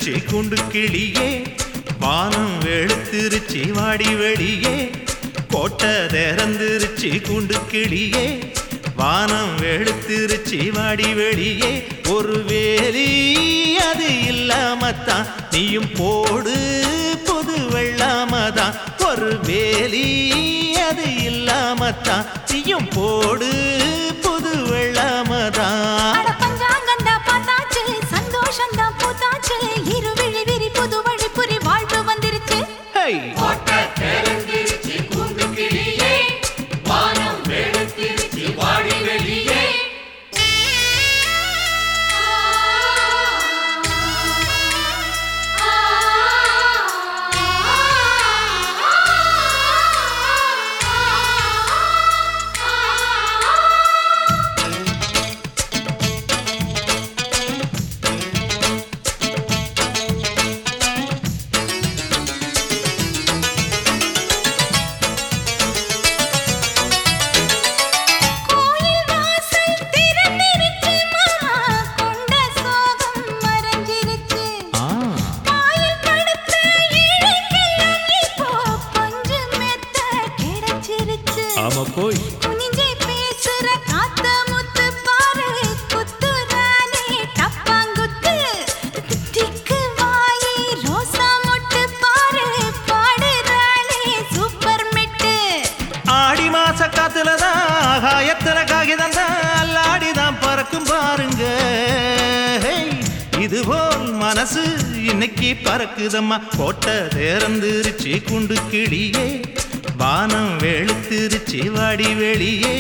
திறந்திருச்சு குண்டு கிளியே வானம் வெளுத்திருச்சு வாடி வெளியே கோட்டை திறந்திருச்சு குண்டு கிளியே வானம் வெளுத்திருச்சு வாடி வெளியே ஒரு வேலி அது இல்லாமத்தான் நீயும் போடு புது வெள்ளாமதான் ஒரு வேலி அது இல்லாமத்தான் நீயும் போடு புது வெள்ளாமதான் அட பஞ்சாங்கந்தா பார்த்தாச்சு சந்தோஷந்தா பூத்தாச்சு இருவிழி விரி புது வழி புரி வாழ்வு வந்துருச்சு ஹை கோயில் வாசல் திறந்திருச்சு மாமா கொண்ட சோகம் மறைஞ்சிருச்சு ஆ பாயில் படுத்த இழைக்கெல்லாம் இப்போ பஞ்சு மெத்த கிடைச்சிருச்சு ஆமா போய் குனிஞ்சே பேசுற காத்த முத்து பாரு குத்துறானே டப்பாங்குத்து திக்கு வாயி ரோசா மொட்டு பாரு பாடுறானே சூப்பர் மெட்டு ஆடி மாச காத்துலதான் ஆகாயத்துல காகிதம் தான் அல்லாடிதான் பறக்கும் பாருங்க ஹேய், இதுபோல் மனசு இன்னைக்கு பறக்குதம்மா கோட்டை திறந்துருச்சு குண்டு கிளியே வானம் வெளுத்திருச்சு வாடி வெளியே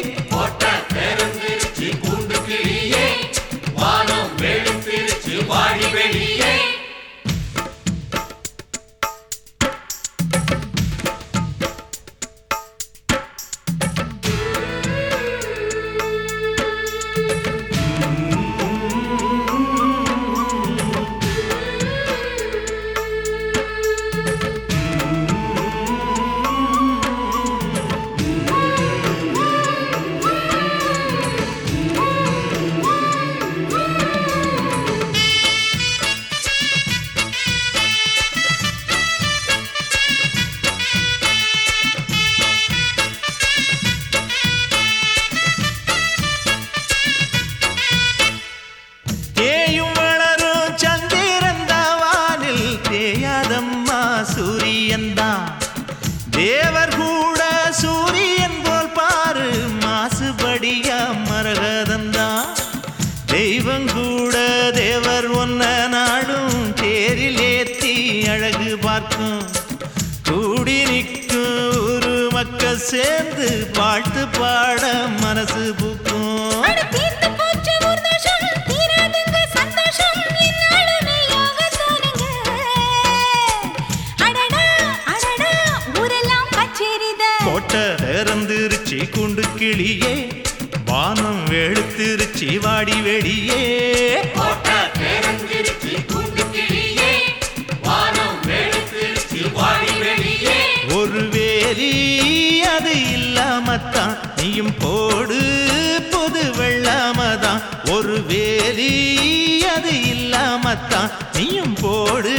தேயும் வளரும் சந்திரந்தாவானில் தேயாதம்மா சூரியன்தான் தேவர் கூட சூரியன் போல் பாரு மாசுபடியா மரகதந்தான் தெய்வம் கூட தேவர் ஒன்ன நாடும் தேரில் ஏத்தி அழகு பார்க்கும் கூடி நிற்கும் ஒரு மக்கள் சேர்ந்து வாழ்த்து பாட மனசு பூக்கும் அட தீர்ந்து போச்சு ஒரு தோஷம் தீராதுங்க சந்தோஷம் என்னாலுமே யோகத்தானுங்க அடடா அடடா ஊரெல்லாம் கச்சேரிதான் கோட்டை திறந்துருச்சு குண்டு கிளியே வானம் வெளுத்திருச்சு வாடி வெளியே ஒரு வேலி அது இல்லாமத்தான் நீயும் போடு புது வெள்ளாமதான் ஒரு வேலி அது இல்லாமத்தான் நீயும் போடு